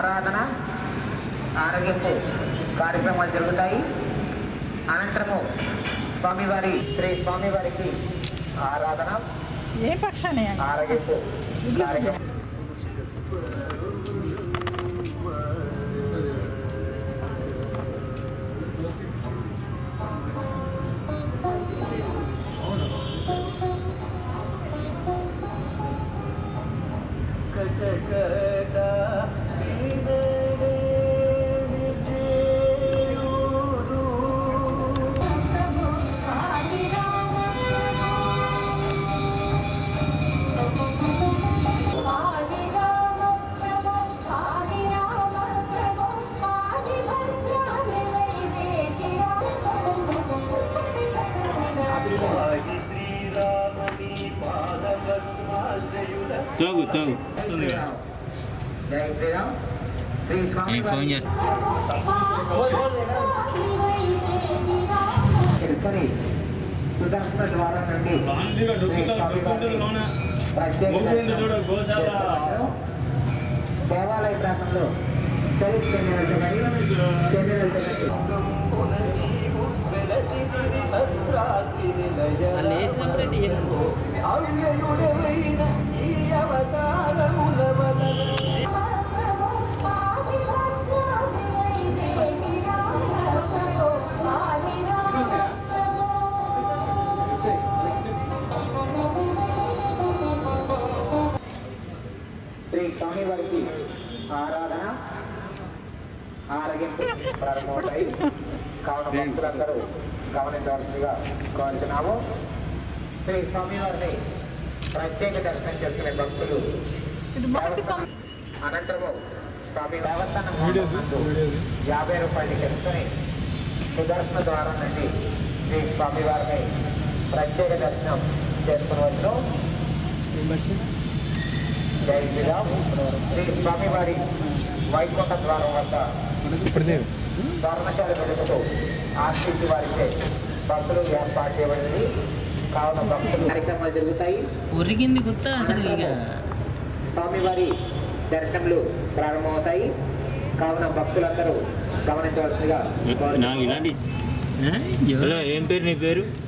ఆరాధన ఆరోగ్యపు కార్యక్రమాలు జరుగుతాయి అనంతరము స్వామివారి శ్రీ స్వామివారికి ఆరాధన ఏ పక్షాన్ని ఆరోగ్యపు కార్యక్రమం తాగు తాగు జై శ్రీరామ్ శ్రీ నేను ఫోన్ స్వామి చేస్తా తెలుసుకొని సుదర్శన ద్వారా నుండి శ్రీ స్వామివారిని ప్రత్యేక దర్శనం దేవాలయ ప్రాంతంలో చరిత్ర చెందినటువంటి చెందినటువంటి వాళ్ళు వేసినప్పుడైతే ఎన్ను శ్రీ స్వామివారికి ఆరాధన ఆరగింపు ప్రారంభమవుతాయి కావున భక్తులందరూ గమనించవలసిందిగా కోరుతున్నాము శ్రీ స్వామివారిని ప్రత్యేక దర్శనం చేసుకునే భక్తులు దేవస్థానం అనంతరము స్వామి దేవస్థానం నందు యాభై రూపాయలు తెలుసుకొని సుదర్శన ద్వారం నుండి శ్రీ స్వామివారిని ప్రత్యేక దర్శనం చేసుకునవచ్చు జై శ్రీరామ్ శ్రీ స్వామివారి వైకుంఠ ద్వారం వద్ద ధర్మశాల వెలుగుతూ ఆర్టీసీ వారిచే బస్సులు ఏర్పాటు చేయబడింది కావున భక్తులు కార్యక్రమాలు జరుగుతాయి ఒరిగింది గుత్త అసలు ఇక స్వామివారి దర్శనములు ప్రారంభమవుతాయి కావున భక్తులందరూ గమనించవలసిందిగా నాకు ఇలాంటి హలో ఏం పేరు నీ పేరు